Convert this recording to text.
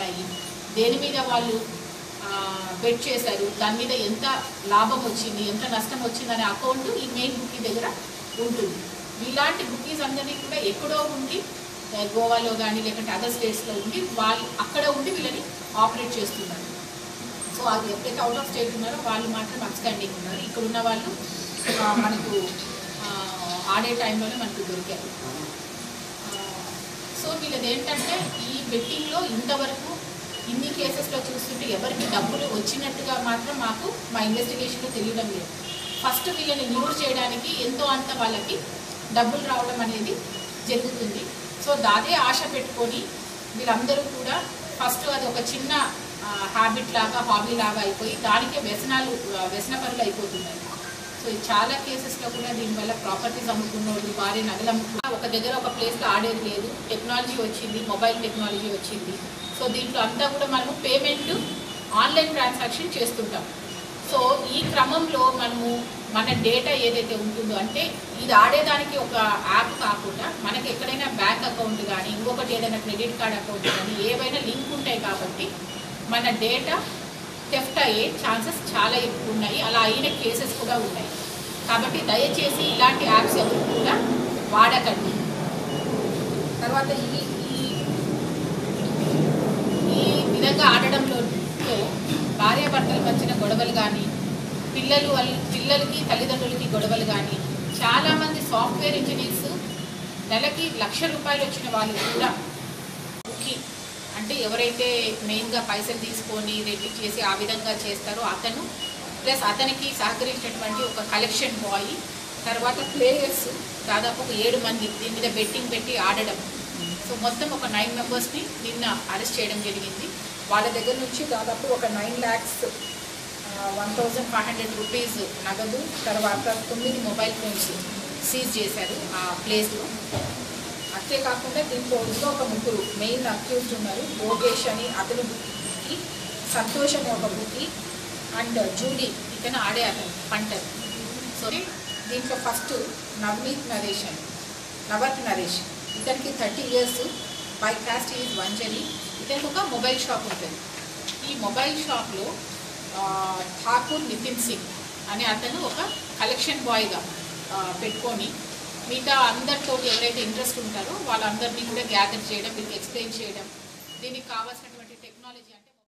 పడ్డాయి దేని మీద వాళ్ళు బెట్ చేశారు దాని మీద ఎంత లాభం వచ్చింది ఎంత నష్టం వచ్చింది అనే అకౌంట్ ఈ మెయిన్ బుకీ దగ్గర ఉంటుంది ఇలాంటి బుకీస్ అందరినీ కూడా ఎక్కడో ఉండి ఆ, గోవాలో కానీ లేకుంటే అదర్ స్టేట్స్లో ఉండి వాళ్ళు అక్కడ ఉండి వీళ్ళని ఆపరేట్ చేస్తున్నారు సో అది ఎప్పుడైతే అవుట్ ఆఫ్ స్టేట్ ఉన్నారో వాళ్ళు మాత్రం అబ్స్టాండింగ్ ఉన్నారు ఇక్కడ ఉన్న వాళ్ళు ఆ, మనకు ఆ, ఆడే టైంలోనే మనకు దొరికారు ఆ, సో వీళ్ళది ఏంటంటే ఈ బెట్టింగ్లో ఇంతవరకు ఇన్ని కేసెస్లో చూస్తుంటే ఎవరికి డబ్బులు వచ్చినట్టుగా మాత్రం మాకు మా ఇన్వెస్టిగేషన్లో తెలియడం లేదు ఫస్ట్ వీళ్ళని న్యూర్ చేయడానికి ఎంతో అంత వాళ్ళకి డబ్బులు రావడం అనేది జరుగుతుంది సో దాదే ఆశ పెట్టుకొని వీళ్ళందరూ కూడా ఫస్ట్ అది ఒక చిన్న హ్యాబిట్ లాగా హాబీ లాగా అయిపోయి దానికే వ్యసనాలు ఆ, వ్యసనపరులు అయిపోతున్నారు సో ఈ చాలా కేసెస్లో కూడా దీనివల్ల ప్రాపర్టీస్ అమ్ముకున్నోళ్ళు భారీ నగలు అమ్ముకున్న ఒక దగ్గర ఒక ప్లేస్లో ఆడేది లేదు టెక్నాలజీ వచ్చింది మొబైల్ టెక్నాలజీ వచ్చింది సో దీంట్లో అంతా కూడా మనము పేమెంట్ ఆన్లైన్ ట్రాన్సాక్షన్ చేస్తుంటాం సో ఈ క్రమంలో మనము మన డేటా ఏదైతే ఉంటుందో అంటే ఇది ఆడేదానికి ఒక యాప్ కాకుండా మనకి ఎక్కడైనా బ్యాంక్ అకౌంట్ కానీ ఇంకొకటి ఏదైనా క్రెడిట్ కార్డ్ అకౌంట్ కానీ ఏవైనా లింక్ ఉంటాయి కాబట్టి మన డేటా థెఫ్ట్ అయ్యే ఛాన్సెస్ చాలా ఎక్కువ ఉన్నాయి అలా అయిన కేసెస్ కూడా ఉన్నాయి కాబట్టి దయచేసి ఇలాంటి యాప్స్ ఎవరు కూడా వాడకండి తర్వాత ఈ ఈ ఈ విధంగా ఆడడంలో లో భార్యాభర్తల మధ్యన గొడవలు కానీ పిల్లలు వాళ్ళ పిల్లలకి తల్లిదండ్రులకి గొడవలు కానీ చాలామంది సాఫ్ట్వేర్ ఇంజనీర్స్ నెలకి లక్ష రూపాయలు వచ్చిన వాళ్ళు కూడా కి అంటే ఎవరైతే మెయిన్గా పైసలు తీసుకొని రెడ్డి చేసి ఆ విధంగా చేస్తారో అతను ప్లస్ అతనికి సహకరించినటువంటి ఒక కలెక్షన్ బాయ్ తర్వాత ప్లేయర్స్ దాదాపు ఒక ఏడు మంది దీని మీద బెట్టింగ్ పెట్టి ఆడడం సో మొత్తం ఒక నైన్ మెంబర్స్ని నిన్న అరెస్ట్ చేయడం జరిగింది వాళ్ళ దగ్గర నుంచి దాదాపు ఒక nine lakhs one thousand five hundred rupees నగదు తర్వాత తొమ్మిది మొబైల్ ఫోన్స్ సీజ్ చేశారు ఆ ప్లేస్లో అంతేకాకుండా దీంట్లో ఇంకా ఒక ముగ్గురు మెయిన్ అక్యూజ్డ్ ఉన్నారు యోగేష్ అని అతను బుక్కి సంతోష్ అని ఒక బుక్కి అండ్ జూడీ ఇతను ఆడే అతను పంటర్ సో దీంట్లో ఫస్ట్ నవనీత్ నరేష్ అని నవత్ నరేష్ ఇతనికి thirty years by caste is Vanjari ఇతనికి ఒక మొబైల్ షాప్ ఉంటుంది ఈ మొబైల్ షాప్లో ఆ, ఠాకూర్ నితిన్ సింగ్ అనే అతను ఒక కలెక్షన్ బాయ్గా ఆ, పెట్టుకొని మిగతా అందరితో ఎవరైతే ఇంట్రెస్ట్ ఉంటారో వాళ్ళందరినీ కూడా గ్యాదర్ చేయడం వీళ్ళకి ఎక్స్ప్లెయిన్ చేయడం దీనికి కావాల్సినటువంటి టెక్నాలజీ అంటే